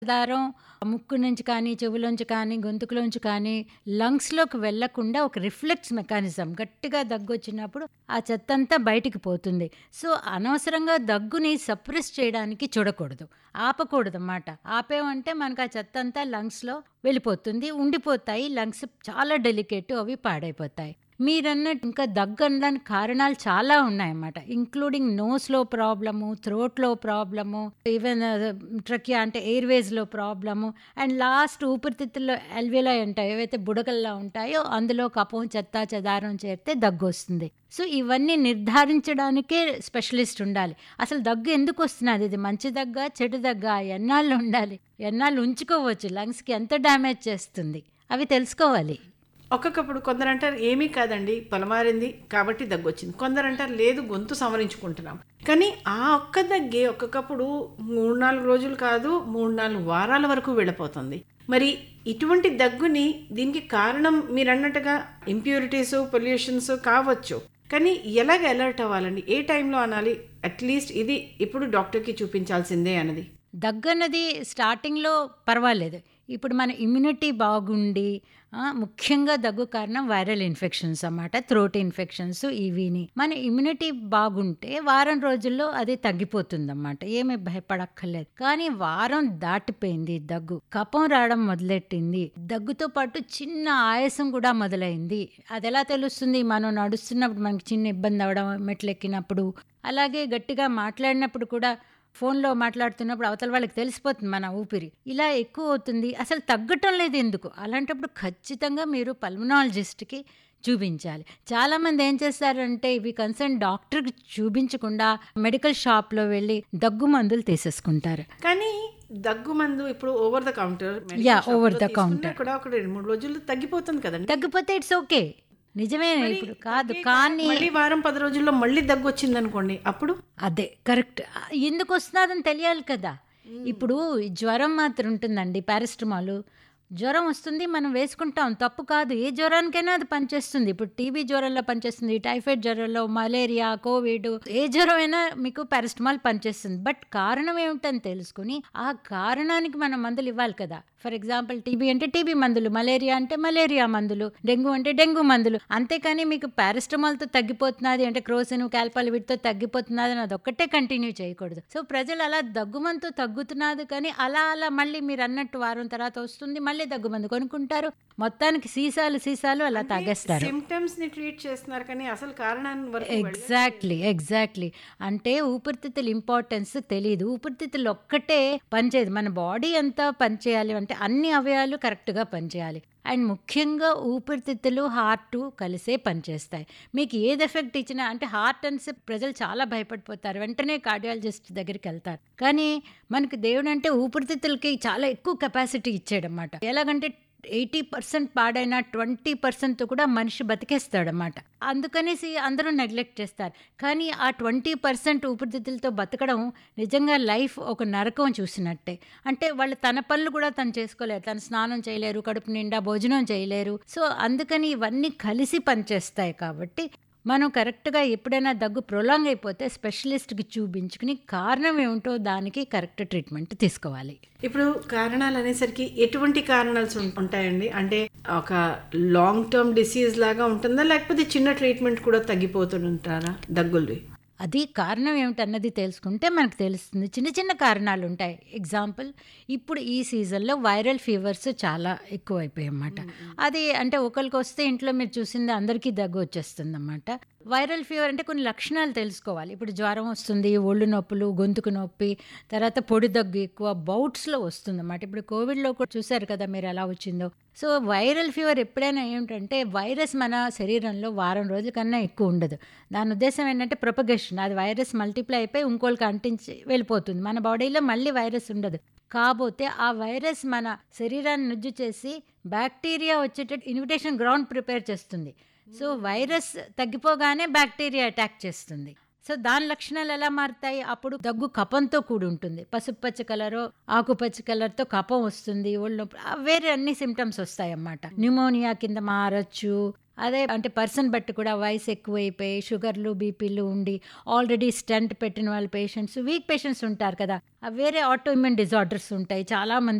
దారం ముక్కు నుంచి కానీ, చెవులోంచి కానీ, గొంతుకులోంచి కానీ లంగ్స్‌లోకి వెళ్ళకుండా ఒక రిఫ్లెక్స్ మెకానిజం గట్టిగా దగ్గొచ్చినప్పుడు ఆ చెత్తంతా బయటికి పోతుంది. సో, అనవసరంగా దగ్గుని సప్రెస్ చేయడానికి చూడకూడదు. ఆపకూడదన్నమాట. ఆపామంటే మనకు ఆ చెత్తంతా లంగ్స్‌లో వెళ్ళిపోతుంది. ఉండిపోతాయి. లంగ్స్ చాలా డెలికేట్ అవి పాడైపోతాయి. మీరన్నట్టు ఇంకా దగ్గనడానికి కారణాలు చాలా ఉన్నాయన్నమాట. ఇంక్లూడింగ్ నోస్‌లో ప్రాబ్లము, థ్రోట్‌లో ప్రాబ్లము, ఈవెన్ ట్రకియా అంటే ఎయిర్‌వేస్‌లో ప్రాబ్లము అండ్ లాస్ట్ ఊపిరితిత్తుల్లో అల్వియోలాయ్ అంటాయి. ఏవైతే బుడగల్లా ఉంటాయో అందులో కఫం, చెత్త, చెదారం చేరితే దగ్గొస్తుంది. సో, ఇవన్నీ నిర్ధారించడానికే స్పెషలిస్ట్ ఉండాలి. అసలు దగ్గు ఎందుకొస్తున్నది? ఇది మంచి దగ్గా? చెడు దగ్గా? ఎన్నాళ్ళు ఉండాలి? ఎన్నాళ్ళు ఉంచుకోవచ్చు? లంగ్స్‌కి ఎంత డ్యామేజ్ చేస్తుంది? అవి తెలుసుకోవాలి. ఒక్కొక్కప్పుడు కొందరంటారు ఏమీ కాదండి పొలమారింది కాబట్టి దగ్గొచ్చింది. కొందరంటారు లేదు గొంతు సవరించుకుంటున్నాం. కానీ ఆ ఒక్క దగ్గే ఒక్కొక్కప్పుడు 3, 4 రోజులు కాదు 3, 4 వారాల వరకు వెళ్ళిపోతుంది. మరి ఇటువంటి దగ్గుని దీనికి కారణం మీరన్నట్టుగా ఇంప్యూరిటీస్, పొల్యూషన్స్ కావచ్చు. కానీ ఎలాగ అలర్ట్ అవ్వాలండి? ఏ టైంలో అనాలి? అట్‌లీస్ట్ ఇది ఇప్పుడు డాక్టర్‌కి చూపించాల్సిందే అన్నది. దగ్గన్నది స్టార్టింగ్‌లో పర్వాలేదు. ఇప్పుడు మన ఇమ్యూనిటీ బాగుండి ఆహ్, ముఖ్యంగా దగ్గు కారణం వైరల్ ఇన్ఫెక్షన్స్ అన్నమాట. థ్రోట్ ఇన్ఫెక్షన్స్ ఇవిని. మన ఇమ్యూనిటీ బాగుంటే వారం రోజుల్లో అది తగ్గిపోతుందన్నమాట. ఏమి భయపడక్కర్లేదు. కానీ వారం దాటిపోయింది దగ్గు. కఫం రావడం మొదలెట్టింది. దగ్గుతో పాటు చిన్న ఆయాసం కూడా మొదలైంది. అదెలా తెలుస్తుంది? మనం నడుస్తున్నప్పుడు మనకి చిన్న ఇబ్బంది అవ్వడం, మెట్లెక్కినప్పుడు, అలాగే గట్టిగా మాట్లాడినప్పుడు కూడా ఫోన్‌లో మాట్లాడుతున్నప్పుడు అవతల వాళ్ళకి తెలిసిపోతుంది మన ఊపిరి. ఇలా ఎక్కువ అవుతుంది. అసలు తగ్గటం లేదు ఎందుకు? అలాంటప్పుడు ఖచ్చితంగా మీరు పల్మనాలజిస్ట్‌కి చూపించాలి. చాలామంది ఏం చేస్తారంటే ఇవి కన్సర్న్ డాక్టర్‌కి చూపించకుండా మెడికల్ షాప్‌లో వెళ్ళి దగ్గు మందులు తీసేసుకుంటారు. కానీ దగ్గు మందు ఇప్పుడు over the counter yeah! Over the counter. కూడా ఒక 2, 3 రోజుల్లో తగ్గిపోతుంది కదండీ! తగ్గిపోతే ఇట్స్ ఓకే. నిజమే మరి ఇప్పుడు కాదు. తగ్గే కానీ మళ్ళీ వారం 10 రోజుల్లో మళ్ళీ దగ్గొచ్చిందనుకోండి అప్పుడు? అదే కరెక్ట్. ఎందుకొస్తున్నాదని తెలియాలి కదా! ఇప్పుడు జ్వరం మాత్రం ఉంటుందండి పారాసిటమాల్. జ్వరం వస్తుంది మనం వేసుకుంటాం. తప్పు కాదు. ఏ జ్వరానికైనా అది పనిచేస్తుంది. ఇప్పుడు టీబీ జ్వరంలో పనిచేస్తుంది. టైఫాయిడ్ జ్వరంలో, మలేరియా, కోవిడ్ ఏ జ్వరం అయినా మీకు పారాసిటమాల్ పనిచేస్తుంది. బట్ కారణం ఏమిటని తెలుసుకొని ఆ కారణానికి మనం మందులు ఇవ్వాలి కదా! ఫర్ ఎగ్జాంపుల్ టీబీ అంటే టీబీ మందులు, మలేరియా అంటే మలేరియా మందులు, డెంగ్యూ అంటే డెంగ్యూ మందులు. అంతేకాని మీకు పారాసిటమాల్‌తో తగ్గిపోతున్నది అంటే క్రోసిన్, కాల్పాల్ వీటితో తగ్గిపోతున్నది అని అదొక్కటే కంటిన్యూ చేయకూడదు. సో, ప్రజలు అలా దగ్గుమంతో తగ్గుతున్నది కానీ అలా అలా మళ్ళీ మీరన్నట్టు వారం తర్వాత వస్తుంది. మళ్ళీ దగ్గుమందు కొనుక్కుంటారు. మొత్తానికి సీసాలు సీసాలు అలా తాగేస్తారు. సింప్టమ్స్‌ని ట్రీట్ చేస్తున్నారు కానీ అసలు కారణాన్ని వరకు ఎగ్జాక్ట్‌లీ. ఎగ్జాక్ట్‌లీ. అంటే ఊపిరితిత్తుల ఇంపార్టెన్స్ తెలీదు. ఊపిరితిత్తులు ఒక్కటే పనిచేయదు. మన బాడీ అంతా పనిచేయాలి అంటే అన్ని అవయవాలు కరెక్ట్‌గా పనిచేయాలి. అండ్ ముఖ్యంగా ఊపిరితిత్తులు, హార్టు కలిసే పనిచేస్తాయి. మీకు ఏది ఎఫెక్ట్ ఇచ్చినా అంటే హార్ట్ అనేసి ప్రజలు చాలా భయపడిపోతారు. వెంటనే కార్డియాలజిస్ట్ దగ్గరికెళ్తారు. కానీ మనకి దేవుడంటే ఊపిరితిత్తులకి చాలా ఎక్కువ కెపాసిటీ ఇచ్చాడన్నమాట. ఎలాగంటే 80% పాడైన 20%తో కూడా మనిషి బతికేస్తాడన్నమాట. అందుకనేసి అందరూ నెగ్లెక్ట్ చేస్తారు. కానీ ఆ 20% ఊపిరితిత్తులతో బతకడం నిజంగా లైఫ్ ఒక నరకం చూసినట్టే. అంటే వాళ్ళు తన పనులు కూడా తను చేసుకోలేరు. తను స్నానం చేయలేరు. కడుపు నిండా భోజనం చేయలేరు. సో, అందుకని ఇవన్నీ కలిసి పనిచేస్తాయి కాబట్టి మనం కరెక్ట్‌గా ఎప్పుడైనా దగ్గు ప్రొలాంగ్ అయిపోతే స్పెషలిస్ట్‌కి చూపించుకుని కారణం ఏమిటో దానికి కరెక్ట్ ట్రీట్మెంట్ తీసుకోవాలి. ఇప్పుడు కారణాలు అనేసరికి ఎటువంటి కారణాలు ఉం ఉంటాయండి? అంటే ఒక లాంగ్ టర్మ్ డిసీజ్ లాగా ఉంటుందా? లేకపోతే చిన్న ట్రీట్మెంట్ కూడా తగ్గిపోతుంటారా దగ్గులవి? అది కారణం ఏమిటన్నది తెలుసుకుంటే మనకు తెలుస్తుంది. చిన్న చిన్న కారణాలు ఉంటాయి. ఎగ్జాంపుల్ ఇప్పుడు ఈ సీజన్‌లో వైరల్ ఫీవర్స్ చాలా ఎక్కువైపోయాయన్నమాట. అది అంటే ఒకళ్ళకొస్తే ఇంట్లో మీరు చూసింది అందరికీ దగ్గు వచ్చేస్తుందన్నమాట. వైరల్ ఫీవర్ అంటే కొన్ని లక్షణాలు తెలుసుకోవాలి. ఇప్పుడు జ్వరం వస్తుంది, ఒళ్ళు నొప్పులు, గొంతుకు నొప్పి, తర్వాత పొడి దగ్గు ఎక్కువ బౌట్స్‌లో వస్తుందన్నమాట. ఇప్పుడు కోవిడ్‌లో కూడా చూసారు కదా మీరు ఎలా వచ్చిందో. సో, వైరల్ ఫీవర్ ఎప్పుడైనా ఏమిటంటే వైరస్ మన శరీరంలో వారం రోజుల కన్నా ఎక్కువ ఉండదు. దాని ఉద్దేశ్యం ఏంటంటే ప్రొపగేషన్. అది వైరస్ మల్టిప్లై అయిపోయి ఇంకోళ్ళకి అంటించి వెళ్ళిపోతుంది. మన బాడీలో మళ్ళీ వైరస్ ఉండదు. కాపోతే ఆ వైరస్ మన శరీరాన్ని నుజ్జు చేసి బాక్టీరియా వచ్చేటట్టు ఇన్విటేషన్ గ్రౌండ్ ప్రిపేర్ చేస్తుంది. సో, వైరస్ తగ్గిపోగానే బాక్టీరియా అటాక్ చేస్తుంది. సో, దాని లక్షణాలు ఎలా మారుతాయి? అప్పుడు దగ్గు కఫంతో కూడి ఉంటుంది. పసుపు పచ్చ కలరో, ఆకుపచ్చ కలర్‌తో కఫం వస్తుంది. ఒళ్ళు నొప్పి వేరే అన్ని సింప్టమ్స్ వస్తాయన్నమాట. న్యూమోనియా కింద మారొచ్చు. అదే అంటే పర్సన్ బట్టి కూడా వయసు ఎక్కువైపోయి షుగర్లు బీపీలు ఉండి ఆల్రెడీ స్టెంట్ పెట్టిన వాళ్ళ పేషెంట్స్ వీక్ పేషెంట్స్ ఉంటారు కదా ఆ వేరే ఆటోఇమ్యూన్ డిజార్డర్స్ ఉంటాయి చాలామంది